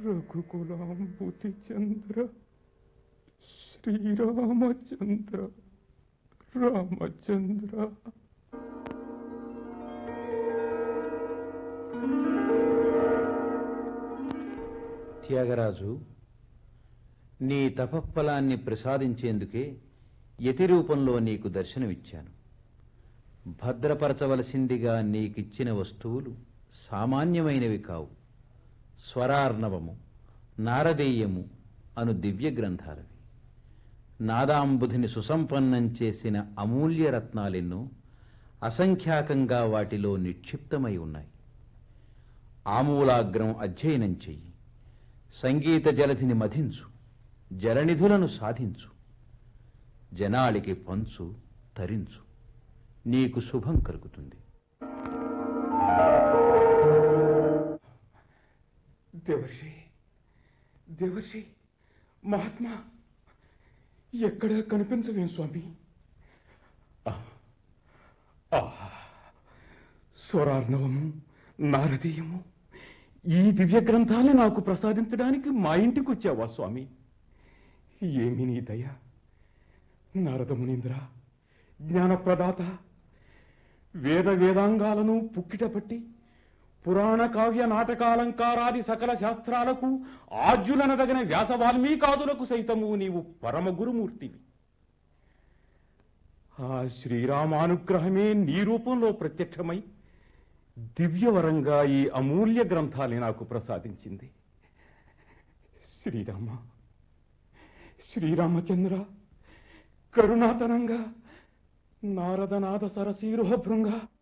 రఘుకులాంబుతి చంద్ర శ్రీరామచంద్ర రామచంద్ర త్యాగరాజు నీ తపఫలాన్ని ప్రసాదించేందుకే యతి రూపంలో నీకు దర్శనమిచ్చాను భద్రపరచవలసిందిగా నీకిచ్చిన వస్తువులు సామాన్యమైనవి కావు స్వరార్ణవము నారదీయము అను దివ్య గ్రంథాలవి నాదాంబుధిని సుసంపన్నం చేసిన అమూల్య రత్నాలెన్నో అసంఖ్యాకంగా వాటిలో నిక్షిప్తమై ఉన్నాయి ఆమూలాగ్రం అధ్యయనం చెయ్యి సంగీత జలధిని మధించు జలనిధులను సాధించు జనాళికి పంచు తరించు నీకు శుభం కలుగుతుంది దేవర్షి దేవర్షి మహాత్మా ఎక్కడ కనిపించవేం స్వామి ఆ, ఆహా, స్వరార్ణవము నారదీయము ఈ దివ్య గ్రంథాన్ని నాకు ప్రసాదించడానికి మా ఇంటికి వచ్చావా స్వామి ఏమి నీ దయ నారద మునీంద్ర జ్ఞానప్రదాత వేద వేదాంగాలను పుక్కిట పట్టి పురాణ కావ్య నాటకాలంకారాది సకల శాస్త్రాలకు ఆజ్యులనదగిన వ్యాస వాల్మీకాదులకు సైతము నీవు పరమ గురుమూర్తివి ఆ శ్రీరామానుగ్రహమే నీ రూపంలో ప్రత్యక్షమై దివ్యవరంగా ఈ అమూల్య గ్రంథాన్ని నాకు ప్రసాదించింది శ్రీరామ శ్రీరామచంద్ర కరుణాతనంగా నారదనాథ సరసీరోహ భృంగ